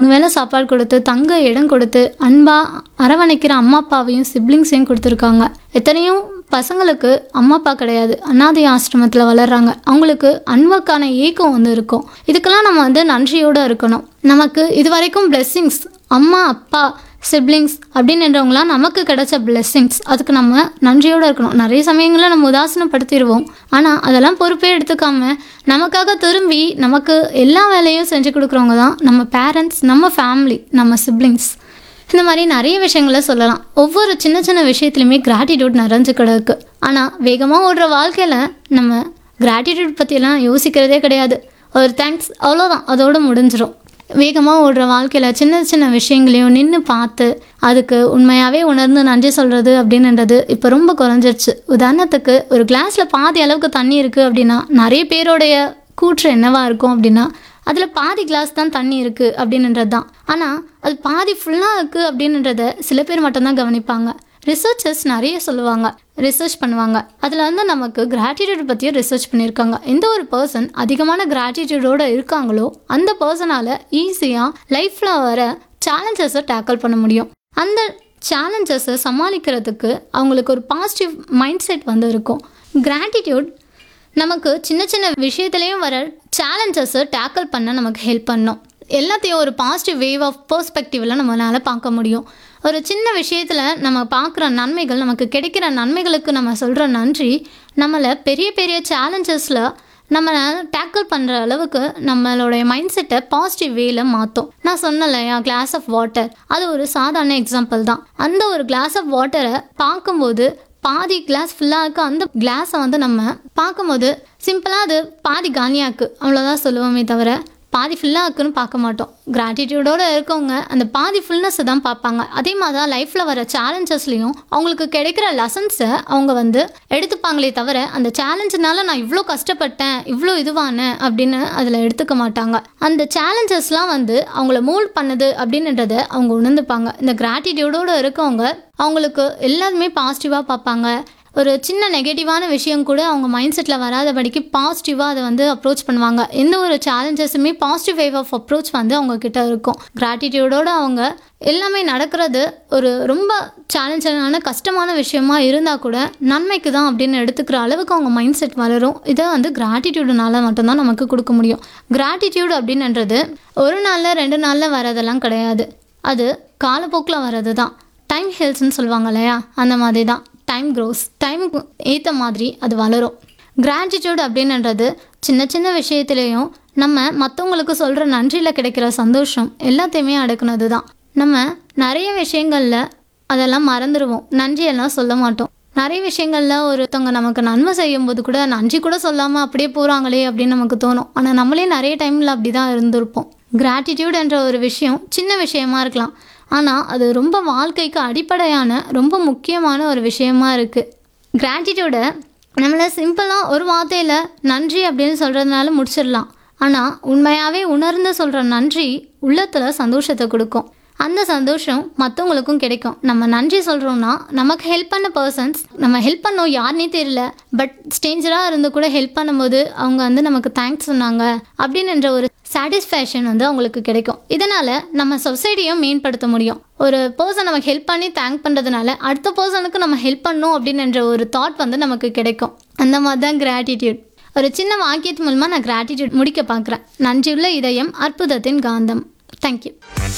மூணு வேளை சாப்பாடு கொடுத்து தங்க இடம் கொடுத்து அன்பாக அரவணைக்கிற அம்மா அப்பாவையும் சிப்ளிங்ஸையும் கொடுத்துருக்காங்க எத்தனையோ பசங்களுக்கு அம்மா அப்பா கிடையாது அனாதை ஆசிரமத்தில் வளர்றாங்க அவங்களுக்கு அன்புக்கான ஏக்கம் வந்து இருக்கும் இதுக்கெல்லாம் நம்ம வந்து நன்றியோடு இருக்கணும் நமக்கு இது வரைக்கும் பிளெஸ்ஸிங்ஸ் அம்மா அப்பா சிப்ளிங்ஸ் அப்படின்றவங்களாம் நமக்கு கிடைச்ச பிளெஸ்ஸிங்ஸ் அதுக்கு நம்ம நன்றியோடு இருக்கணும் நிறைய சமயங்களில் நம்ம உதாசனப்படுத்திடுவோம் ஆனால் அதெல்லாம் பொறுப்பே எடுத்துக்காம நமக்காக திரும்பி நமக்கு எல்லா வேலையும் செஞ்சு கொடுக்குறவங்க தான் நம்ம பேரண்ட்ஸ் நம்ம ஃபேமிலி நம்ம சிப்ளிங்ஸ் இந்த மாதிரி நிறைய விஷயங்களை சொல்லலாம் ஒவ்வொரு சின்ன சின்ன விஷயத்துலையுமே கிராட்டிடியூட் நிறைஞ்சு கிடக்கு ஆனால் வேகமாக ஓடுற வாழ்க்கையில் நம்ம கிராட்டிடியூட் பற்றியெல்லாம் யோசிக்கிறதே கிடையாது ஒரு தேங்க்ஸ் அவ்வளோதான் அதோடு முடிஞ்சிடும் வேகமாக ஓடுற வாழ்க்கையில் சின்ன சின்ன விஷயங்களையும் நின்று பார்த்து அதுக்கு உண்மையாகவே உணர்ந்து நன்றி சொல்கிறது அப்படின்றது இப்போ ரொம்ப குறைஞ்சிருச்சு உதாரணத்துக்கு ஒரு கிளாஸில் பாதி அளவுக்கு தண்ணி இருக்குது அப்படின்னா நிறைய பேரோடைய கூற்று என்னவா இருக்கும் அப்படின்னா அதில் பாதி கிளாஸ் தான் தண்ணி இருக்குது அப்படின்றது தான் ஆனால் அது பாதி ஃபுல்லாக இருக்குது அப்படின்றத சில பேர் மட்டும்தான் கவனிப்பாங்க ரிசர்ச்சர்ஸ் நிறைய சொல்லுவாங்க ரிசர்ச் பண்ணுவாங்க அதில் வந்து நமக்கு கிராட்டிடியூட் பற்றியும் ரிசர்ச் பண்ணியிருக்காங்க எந்த ஒரு பர்சன் அதிகமான கிராட்டிடியூடோடு இருக்காங்களோ அந்த பர்சனால் ஈஸியாக லைஃப்பில் வர சேலஞ்சஸை டேக்கிள் பண்ண முடியும் அந்த சேலஞ்சஸை சமாளிக்கிறதுக்கு அவங்களுக்கு ஒரு பாசிட்டிவ் மைண்ட் செட் வந்து இருக்கும் கிராட்டிடியூட் நமக்கு சின்ன சின்ன விஷயத்துலேயும் வர சேலஞ்சஸை டேக்கிள் பண்ண நமக்கு ஹெல்ப் பண்ணும் எல்லாத்தையும் ஒரு பாசிட்டிவ் வேவ் ஆஃப் பர்ஸ்பெக்டிவில் நம்மளால் பார்க்க முடியும் ஒரு சின்ன விஷயத்தில் நம்ம பார்க்குற நன்மைகள் நமக்கு கிடைக்கிற நன்மைகளுக்கு நம்ம சொல்கிற நன்றி நம்மளை பெரிய பெரிய சேலஞ்சஸில் நம்ம டேக்கிள் பண்ணுற அளவுக்கு நம்மளுடைய மைண்ட் செட்டை பாசிட்டிவ் வேல மாற்றும் நான் சொன்னலையா கிளாஸ் ஆஃப் வாட்டர் அது ஒரு சாதாரண எக்ஸாம்பிள் தான் அந்த ஒரு கிளாஸ் ஆஃப் வாட்டரை பார்க்கும்போது பாதி கிளாஸ் ஃபுல்லாக இருக்கு அந்த கிளாஸை வந்து நம்ம பார்க்கும்போது சிம்பிளாக அது பாதி காலியாக்கு அவ்வளோதான் சொல்லுவோமே தவிர பாதி ஃபுல்லாக இருக்குன்னு பார்க்க மாட்டோம் கிராட்டிடியூடோடு இருக்கவங்க அந்த பாதி ஃபுல்னஸை தான் பார்ப்பாங்க அதே மாதிரி தான் லைஃப்பில் வர சேலஞ்சஸ்லேயும் அவங்களுக்கு கிடைக்கிற லெசன்ஸை அவங்க வந்து எடுத்துப்பாங்களே தவிர அந்த சேலஞ்சுனால நான் இவ்வளோ கஷ்டப்பட்டேன் இவ்வளோ இதுவானேன் அப்படின்னு அதில் எடுத்துக்க மாட்டாங்க அந்த சேலஞ்சஸ்லாம் வந்து அவங்கள மூல்ட் பண்ணுது அப்படின்றத அவங்க உணர்ந்துப்பாங்க இந்த கிராட்டிடியூடோடு இருக்கவங்க அவங்களுக்கு எல்லாருமே பாசிட்டிவாக பார்ப்பாங்க ஒரு சின்ன நெகட்டிவான விஷயம் கூட அவங்க மைண்ட் செட்டில் வராதபடிக்கு பாசிட்டிவாக அதை வந்து அப்ரோச் பண்ணுவாங்க எந்த ஒரு சேலஞ்சஸுமே பாசிட்டிவ் வேவ் ஆஃப் அப்ரோச் வந்து அவங்க கிட்ட இருக்கும் கிராட்டிடியூடோடு அவங்க எல்லாமே நடக்கிறது ஒரு ரொம்ப சேலஞ்சான கஷ்டமான விஷயமா இருந்தால் கூட நன்மைக்கு தான் அப்படின்னு எடுத்துக்கிற அளவுக்கு அவங்க மைண்ட் செட் வளரும் இதை வந்து கிராட்டிடியூடுனால மட்டும்தான் நமக்கு கொடுக்க முடியும் கிராட்டிடியூட் அப்படின்றது ஒரு நாளில் ரெண்டு நாளில் வரதெல்லாம் கிடையாது அது காலப்போக்கில் வர்றது தான் டைம் ஹெல்ஸ்ன்னு சொல்லுவாங்க இல்லையா அந்த மாதிரி தான் டைம் க்ரோஸ் டைமுக்கு ஏற்ற மாதிரி அது வளரும் கிராட்டிடியூட் அப்படின்றது சின்ன சின்ன விஷயத்துலேயும் நம்ம மற்றவங்களுக்கு சொல்கிற நன்றியில் கிடைக்கிற சந்தோஷம் எல்லாத்தையுமே அடக்குனது தான் நம்ம நிறைய விஷயங்களில் அதெல்லாம் மறந்துடுவோம் நன்றியெல்லாம் சொல்ல மாட்டோம் நிறைய விஷயங்களில் ஒருத்தவங்க நமக்கு நன்மை செய்யும்போது கூட நன்றி கூட சொல்லாமல் அப்படியே போகிறாங்களே அப்படின்னு நமக்கு தோணும் ஆனால் நம்மளே நிறைய டைமில் அப்படி தான் இருந்திருப்போம் கிராட்டிடியூட் என்ற ஒரு விஷயம் சின்ன விஷயமா இருக்கலாம் ஆனால் அது ரொம்ப வாழ்க்கைக்கு அடிப்படையான ரொம்ப முக்கியமான ஒரு விஷயமா இருக்குது கிராட்டிடியூடை நம்மளை சிம்பிளாக ஒரு வார்த்தையில் நன்றி அப்படின்னு சொல்கிறதுனால முடிச்சிடலாம் ஆனால் உண்மையாகவே உணர்ந்து சொல்கிற நன்றி உள்ளத்தில் சந்தோஷத்தை கொடுக்கும் அந்த சந்தோஷம் மற்றவங்களுக்கும் கிடைக்கும் நம்ம நன்றி சொல்கிறோம்னா நமக்கு ஹெல்ப் பண்ண பர்சன்ஸ் நம்ம ஹெல்ப் பண்ணோம் யாருனே தெரியல பட் ஸ்டேஞ்சராக இருந்து கூட ஹெல்ப் பண்ணும்போது அவங்க வந்து நமக்கு தேங்க்ஸ் சொன்னாங்க அப்படின்ற ஒரு சாட்டிஸ்ஃபேக்ஷன் வந்து அவங்களுக்கு கிடைக்கும் இதனால் நம்ம சொசைட்டியும் மேம்படுத்த முடியும் ஒரு பர்சன் நமக்கு ஹெல்ப் பண்ணி தேங்க் பண்ணுறதுனால அடுத்த பர்சனுக்கு நம்ம ஹெல்ப் பண்ணணும் அப்படின்ற ஒரு தாட் வந்து நமக்கு கிடைக்கும் அந்த மாதிரி தான் கிராட்டிடியூட் ஒரு சின்ன வாக்கியத்து மூலமாக நான் கிராட்டிடியூட் முடிக்க பார்க்குறேன் நன்றியுள்ள இதயம் அற்புதத்தின் காந்தம் தேங்க்யூ